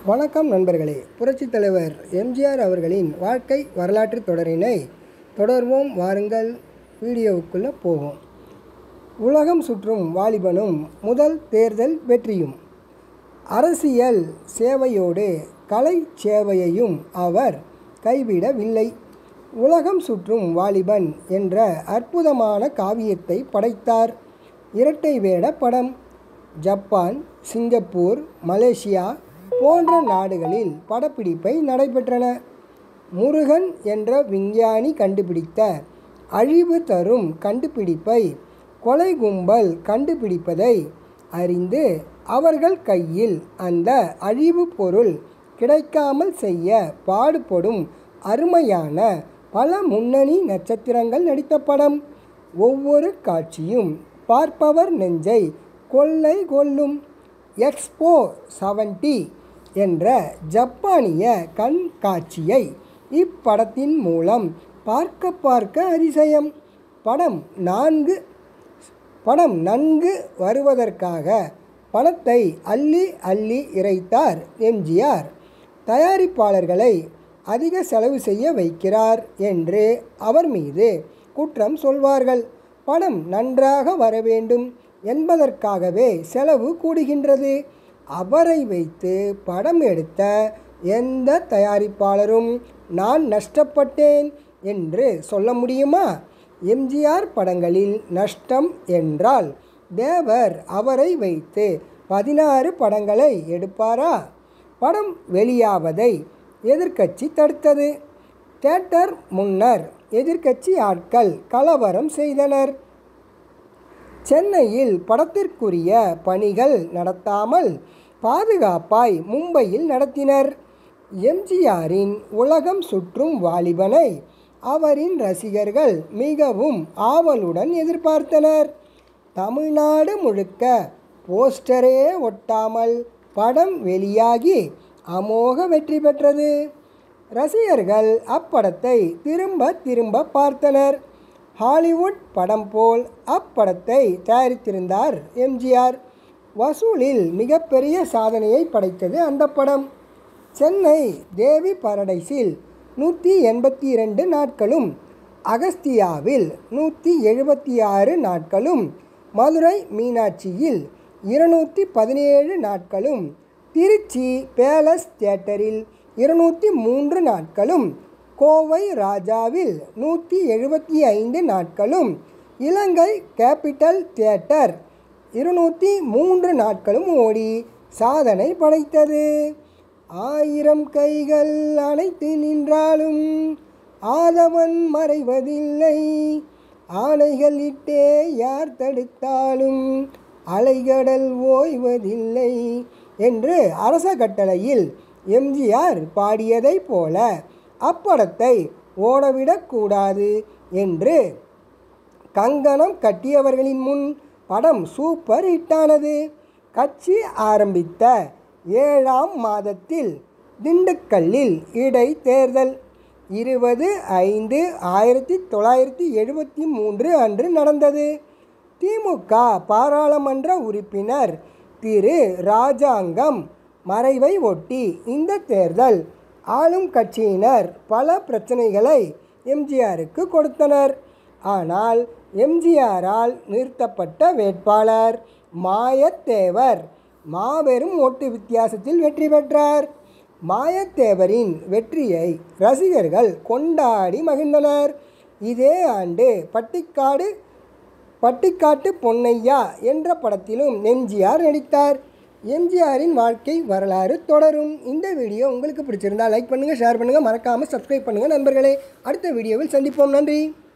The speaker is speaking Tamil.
வணக்கம் நண்பர்களே புரட்சித் தலைவர் எம்ஜிஆர் அவர்களின் வாழ்க்கை வரலாற்று தொடரினை தொடர்வோம் வாருங்கள் வீடியோவுக்குள்ளே போவோம் உலகம் சுற்றும் வாலிபனும் முதல் தேர்தல் வெற்றியும் அரசியல் சேவையோடு கலை சேவையையும் அவர் கைவிடவில்லை உலகம் சுற்றும் வாலிபன் என்ற அற்புதமான காவியத்தை படைத்தார் இரட்டை வேட படம் ஜப்பான் சிங்கப்பூர் மலேசியா போன்ற நாடுகளில் படப்பிடிப்பை நடைபெற்றன முருகன் என்ற விஞ்ஞானி கண்டுபிடித்த அழிவு தரும் கண்டுபிடிப்பை கொலை கும்பல் கண்டுபிடிப்பதை அறிந்து அவர்கள் கையில் அந்த அழிவு பொருள் கிடைக்காமல் செய்ய பாடுபடும் அருமையான பல முன்னணி நட்சத்திரங்கள் நடித்த படம் ஒவ்வொரு காட்சியும் பார்ப்பவர் நெஞ்சை கொள்ளை கொள்ளும் எக்ஸ்போ செவன்டி என்ற ஜப்பானிய கண்காட்சியை இப்படத்தின் மூலம் பார்க்க பார்க்க அதிசயம் படம் நான்கு படம் நன்கு வருவதற்காக பணத்தை அள்ளி அள்ளி இறைத்தார் எம்ஜிஆர் தயாரிப்பாளர்களை அதிக செலவு செய்ய வைக்கிறார் என்று அவர் மீது குற்றம் சொல்வார்கள் படம் நன்றாக வர வேண்டும் என்பதற்காகவே செலவு கூடுகின்றது அவரை வைத்து படம் எடுத்த எந்த தயாரிப்பாளரும் நான் நஷ்டப்பட்டேன் என்று சொல்ல முடியுமா எம்ஜிஆர் படங்களில் நஷ்டம் என்றால் தேவர் அவரை வைத்து பதினாறு படங்களை எடுப்பாரா படம் வெளியாவதை எதிர்க்கட்சி தடுத்தது தேட்டர் முன்னர் எதிர்க்கட்சி ஆட்கள் கலவரம் செய்தனர் சென்னையில் படத்திற்குரிய பணிகள் நடத்தாமல் பாதுகாப்பாய் மும்பையில் நடத்தினர் எம்ஜிஆரின் உலகம் சுற்றும் வாலிபனை அவரின் ரசிகர்கள் மிகவும் ஆவலுடன் எதிர்பார்த்தனர் தமிழ்நாடு முழுக்க போஸ்டரே ஒட்டாமல் படம் வெளியாகி அமோக வெற்றி பெற்றது ரசிகர்கள் அப்படத்தை திரும்ப திரும்ப பார்த்தனர் ஹாலிவுட் படம் போல் அப்படத்தை தயாரித்திருந்தார் எம்ஜிஆர் வசூலில் மிகப்பெரிய சாதனையை படைத்தது அந்த படம் சென்னை தேவி பரடைஸில் நூற்றி எண்பத்தி இரண்டு நாட்களும் அகஸ்தியாவில் நூற்றி எழுபத்தி ஆறு நாட்களும் மதுரை மீனாட்சியில் இருநூற்றி பதினேழு நாட்களும் திருச்சி பேலஸ் தியேட்டரில் இருநூற்றி மூன்று நாட்களும் கோவை ராஜாவில் நூற்றி எழுபத்தி ஐந்து நாட்களும் இலங்கை கேபிட்டல் தியேட்டர் இருநூற்றி மூன்று நாட்களும் ஓடி சாதனை படைத்தது ஆயிரம் கைகள் அணைத்து நின்றாலும் ஆதவன் மறைவதில்லை ஆணைகள் இட்டே யார் தடுத்தாலும் அலைகடல் ஓய்வதில்லை என்று அரச கட்டளையில் எம்ஜிஆர் பாடியதைப் போல அப்படத்தை ஓடவிடக்கூடாது என்று கங்கணம் கட்டியவர்களின் முன் படம் சூப்பர் ஹிட்டானது கட்சி ஆரம்பித்த ஏழாம் மாதத்தில் திண்டுக்கல்லில் இடைத்தேர்தல் இருபது ஐந்து ஆயிரத்தி தொள்ளாயிரத்தி எழுபத்தி மூன்று அன்று நடந்தது திமுக பாராளுமன்ற உறுப்பினர் திரு ராஜாங்கம் மறைவை ஒட்டி இந்த தேர்தல் ஆளும் கட்சியினர் பல பிரச்சனைகளை எம்ஜிஆருக்கு கொடுத்தனர் ஆனால் எம்ஜிஆரால் நிறுத்தப்பட்ட வேட்பாளர் மாயத்தேவர் மாபெரும் ஓட்டு வித்தியாசத்தில் வெற்றி பெற்றார் மாயத்தேவரின் வெற்றியை ரசிகர்கள் கொண்டாடி மகிழ்ந்தனர் இதே ஆண்டு பட்டிக்காடு பட்டிக்காட்டு பொன்னையா என்ற படத்திலும் எம்ஜிஆர் நடித்தார் எம்ஜிஆரின் வாழ்க்கை வரலாறு தொடரும் இந்த வீடியோ உங்களுக்கு பிடிச்சிருந்தா லைக் பண்ணுங்கள் ஷேர் பண்ணுங்கள் மறக்காமல் சப்ஸ்கிரைப் பண்ணுங்கள் நண்பர்களே அடுத்த வீடியோவில் சந்திப்போம் நன்றி